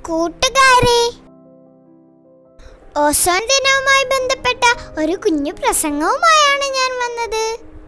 കൂട്ടുകാരെ ഓസോൺ ദിനവുമായി ബന്ധപ്പെട്ട ഒരു കുഞ്ഞു പ്രസംഗവുമായാണ് ഞാൻ വന്നത്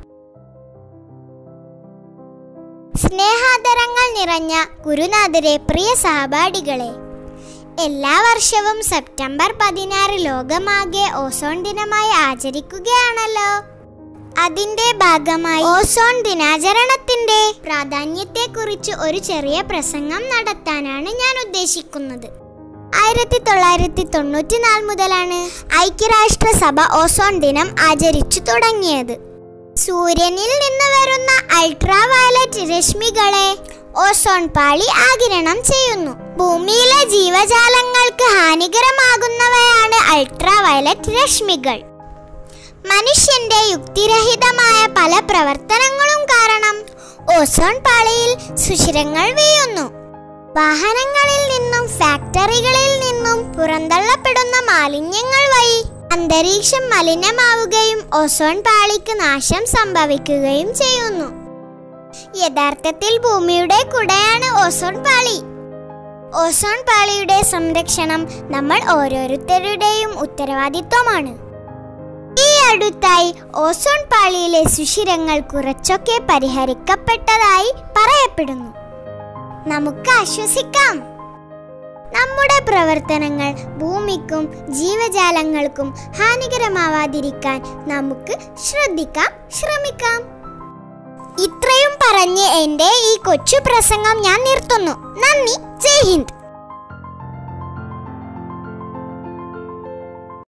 സ്നേഹാദരങ്ങൾ നിറഞ്ഞ ഗുരുനാഥരെ പ്രിയ സഹപാഠികളെ എല്ലാ വർഷവും സെപ്റ്റംബർ പതിനാറ് ലോകമാകെ ഓസോൺ ദിനമായി ആചരിക്കുകയാണല്ലോ അതിന്റെ ഭാഗമായി ഓസോൺ ദിനാചരണത്തിന്റെ പ്രാധാന്യത്തെക്കുറിച്ച് ഒരു ചെറിയ പ്രസംഗം നടത്താനാണ് ഞാൻ ഉദ്ദേശിക്കുന്നത് ആയിരത്തി തൊള്ളായിരത്തി തൊണ്ണൂറ്റിനാല് മുതലാണ് ഐക്യരാഷ്ട്രസഭ ഓസോൺ ദിനം ആചരിച്ചു തുടങ്ങിയത് സൂര്യനിൽ നിന്ന് വരുന്ന അൾട്രാ വയലറ്റ് രശ്മികളെ ഓസോൺ പാളി ആഗിരണം ചെയ്യുന്നു ഭൂമിയിലെ ജീവജാലങ്ങൾക്ക് ഹാനികരമാകുന്നവയാണ് അൾട്രാ വയലറ്റ് രശ്മികൾ മനുഷ്യന്റെ യുക്തിരഹിതമായ പല പ്രവർത്തനങ്ങളും കാരണം ഓസോൺ പാളിയിൽ സുഷിരങ്ങൾ വീഴുന്നു വാഹനങ്ങളിൽ നിന്നും ഫാക്ടറികളിൽ നിന്നും പുറന്തള്ളപ്പെടുന്ന മാലിന്യങ്ങൾ വഴി അന്തരീക്ഷം മലിനമാവുകയും ഓസോൺ പാളിക്ക് നാശം സംഭവിക്കുകയും ചെയ്യുന്നു യഥാർത്ഥത്തിൽ ഭൂമിയുടെ കുടയാണ് ഓസോൺ പാളി ഓസോൺ പാളിയുടെ സംരക്ഷണം നമ്മൾ ഓരോരുത്തരുടെയും ഉത്തരവാദിത്വമാണ് ഈ അടുത്തായി ഓസോൺ പാളിയിലെ സുഷിരങ്ങൾ കുറച്ചൊക്കെ പരിഹരിക്കപ്പെട്ടതായി പറയപ്പെടുന്നു നമുക്ക് ആശ്വസിക്കാം നമ്മുടെ പ്രവർത്തനങ്ങൾ ഭൂമിക്കും ജീവജാലങ്ങൾക്കും ഹാനികരമാവാതിരിക്കാൻ നമുക്ക് ശ്രദ്ധിക്കാം ശ്രമിക്കാം ഇത്രയും പറഞ്ഞ് എൻ്റെ ഈ കൊച്ചു പ്രസംഗം ഞാൻ നിർത്തുന്നു നന്ദി ജയ് ഹിന്ദ്